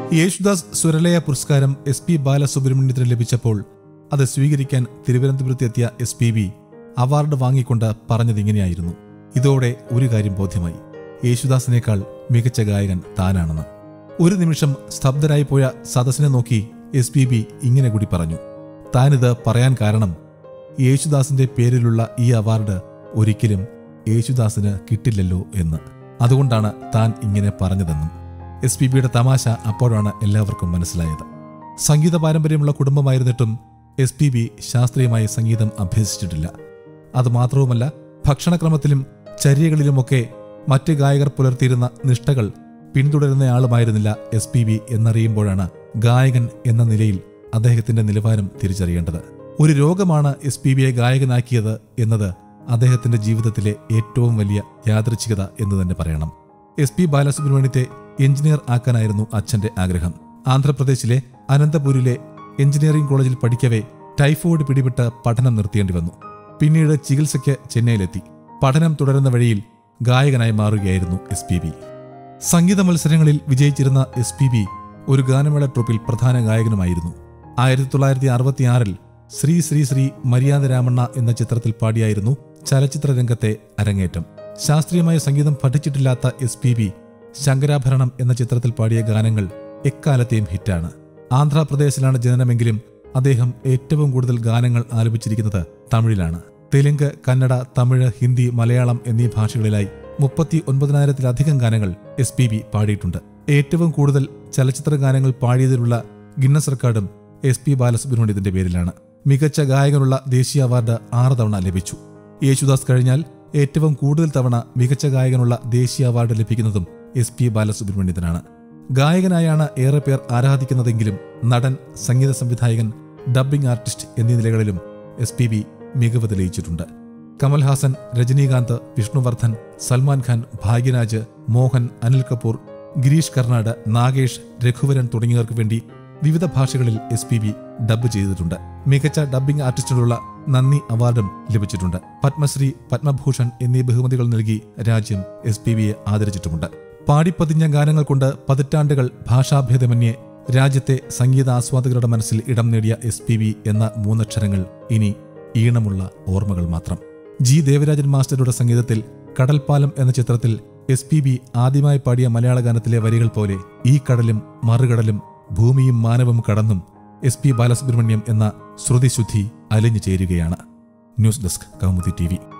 യേശുദാസ് സ്വരലയ പുരസ്കാരം S P ബാലസുബ്രഹ്മണ്യത്തിന് ലഭിച്ചപ്പോൾ അത് സ്വീകരിക്കാൻ തിരുവനന്തപുരത്തെത്തിയ എസ് പി ബി അവാർഡ് വാങ്ങിക്കൊണ്ട് പറഞ്ഞതിങ്ങനെയായിരുന്നു ഇതോടെ ഒരു കാര്യം ബോധ്യമായി യേശുദാസിനേക്കാൾ മികച്ച ഗായകൻ താനാണെന്ന് ഒരു നിമിഷം സ്തബ്ധരായി പോയ സദസ്സിനെ നോക്കി എസ് പി ബി ഇങ്ങനെ കൂടി പറഞ്ഞു താനിത് പറയാൻ കാരണം യേശുദാസിന്റെ പേരിലുള്ള ഈ അവാർഡ് ഒരിക്കലും യേശുദാസിന് കിട്ടില്ലല്ലോ എന്ന് അതുകൊണ്ടാണ് താൻ ഇങ്ങനെ പറഞ്ഞതെന്നും എസ് പി ബിയുടെ തമാശ അപ്പോഴാണ് എല്ലാവർക്കും മനസ്സിലായത് സംഗീത പാരമ്പര്യമുള്ള കുടുംബമായിരുന്നിട്ടും എസ് പി ബി ശാസ്ത്രീയമായി സംഗീതം അഭ്യസിച്ചിട്ടില്ല അതുമാത്രവുമല്ല ഭക്ഷണക്രമത്തിലും ചര്യകളിലുമൊക്കെ മറ്റ് ഗായകർ പുലർത്തിയിരുന്ന നിഷ്ഠകൾ പിന്തുടരുന്നയാളുമായിരുന്നില്ല എസ് പി ബി എന്നറിയുമ്പോഴാണ് ഗായകൻ എന്ന നിലയിൽ അദ്ദേഹത്തിന്റെ നിലവാരം തിരിച്ചറിയേണ്ടത് ഒരു രോഗമാണ് എസ് പി ബിയെ ഗായകനാക്കിയത് എന്നത് അദ്ദേഹത്തിന്റെ ജീവിതത്തിലെ ഏറ്റവും വലിയ യാദൃച്ഛികത എന്ന് തന്നെ പറയണം എസ് പി ബാലസുബ്രഹ്മണ്യത്തെ എഞ്ചിനീയർ ആക്കാനായിരുന്നു അച്ഛന്റെ ആഗ്രഹം ആന്ധ്രാപ്രദേശിലെ അനന്തപൂരിലെ എഞ്ചിനീയറിംഗ് കോളേജിൽ പഠിക്കവേ ടൈഫോയിഡ് പിടിപെട്ട് പഠനം നിർത്തേണ്ടി വന്നു പിന്നീട് ചികിത്സയ്ക്ക് ചെന്നൈയിലെത്തി പഠനം തുടരുന്ന വഴിയിൽ ഗായകനായി മാറുകയായിരുന്നു എസ് പി ബി സംഗീത മത്സരങ്ങളിൽ വിജയിച്ചിരുന്ന എസ് പി ബി ഒരു ഗാനമേള ട്രൂപ്പിൽ പ്രധാന ഗായകനുമായിരുന്നു ആയിരത്തി തൊള്ളായിരത്തി അറുപത്തിയാറിൽ ശ്രീ ശ്രീ ശ്രീ മര്യാദ രാമണ്ണ എന്ന ചിത്രത്തിൽ പാടിയായിരുന്നു ചലച്ചിത്ര രംഗത്തെ അരങ്ങേറ്റം ശാസ്ത്രീയമായ സംഗീതം പഠിച്ചിട്ടില്ലാത്ത എസ് പി ബി ശങ്കരാഭരണം എന്ന ചിത്രത്തിൽ പാടിയ ഗാനങ്ങൾ എക്കാലത്തെയും ഹിറ്റാണ് ആന്ധ്രാപ്രദേശിലാണ് ജനനമെങ്കിലും അദ്ദേഹം ഏറ്റവും കൂടുതൽ ഗാനങ്ങൾ ആലപിച്ചിരിക്കുന്നത് തമിഴിലാണ് തെലുങ്ക് കന്നഡ തമിഴ് ഹിന്ദി മലയാളം എന്നീ ഭാഷകളിലായി മുപ്പത്തി ഒൻപതിനായിരത്തിലധികം ഗാനങ്ങൾ എസ് പി ബി പാടിയിട്ടുണ്ട് ഏറ്റവും കൂടുതൽ ചലച്ചിത്ര ഗാനങ്ങൾ പാടിയതിലുള്ള ഗിന്നസ് റെക്കോർഡും എസ് പി ബാലസുബ്രഹ്മണ്യത്തിന്റെ പേരിലാണ് മികച്ച ഗായകനുള്ള ദേശീയ അവാർഡ് ആറ് തവണ ലഭിച്ചു യേശുദാസ് കഴിഞ്ഞാൽ ഏറ്റവും കൂടുതൽ തവണ മികച്ച ഗായകനുള്ള ദേശീയ അവാർഡ് ലഭിക്കുന്നതും എസ് പി ബാലസുബ്രഹ്മണ്യത്തിനാണ് ഗായകനായാണ് ഏറെ പേർ ആരാധിക്കുന്നതെങ്കിലും നടൻ സംഗീത സംവിധായകൻ ഡബ്ബിംഗ് ആർട്ടിസ്റ്റ് എന്നീ നിലകളിലും എസ് പി ബി മികവ് തെളിയിച്ചിട്ടുണ്ട് കമൽഹാസൻ രജനീകാന്ത് വിഷ്ണുവർദ്ധൻ സൽമാൻ ഖാൻ ഭാഗ്യരാജ് മോഹൻ അനിൽ കപൂർ ഗിരീഷ് കർണാട് നാഗേഷ് രഘുവരൻ തുടങ്ങിയവർക്ക് വേണ്ടി വിവിധ ഭാഷകളിൽ എസ് പി ബി ഡബ്ബ് ചെയ്തിട്ടുണ്ട് മികച്ച ഡബ്ബിംഗ് ആർട്ടിസ്റ്റിനുള്ള നന്ദി അവാർഡും ലഭിച്ചിട്ടുണ്ട് പത്മശ്രീ പത്മഭൂഷൺ എന്നീ ബഹുമതികൾ നൽകി രാജ്യം എസ് പി ബിയെ ആദരിച്ചിട്ടുമുണ്ട് പാടിപ്പതിഞ്ഞ ഗാനങ്ങൾ കൊണ്ട് പതിറ്റാണ്ടുകൾ ഭാഷാഭേദമന്യേ രാജ്യത്തെ സംഗീത ആസ്വാദകരുടെ മനസ്സിൽ ഇടം നേടിയ എസ് പി ബി എന്ന മൂന്നക്ഷരങ്ങൾ ഇനി ഈണമുള്ള ഓർമ്മകൾ മാത്രം ജി ദേവരാജൻ മാസ്റ്ററുടെ സംഗീതത്തിൽ കടൽപ്പാലം എന്ന ചിത്രത്തിൽ എസ് പി ബി ആദ്യമായി പാടിയ മലയാള ഗാനത്തിലെ വരികൾ പോലെ ഈ കടലും മറുകടലും ഭൂമിയും മാനവും കടന്നും എസ് പി ബാലസുബ്രഹ്മണ്യം എന്ന ശ്രുതിശുദ്ധി അലിഞ്ഞു ചേരുകയാണ് ന്യൂസ് ഡെസ്ക് കൗമുദി ടി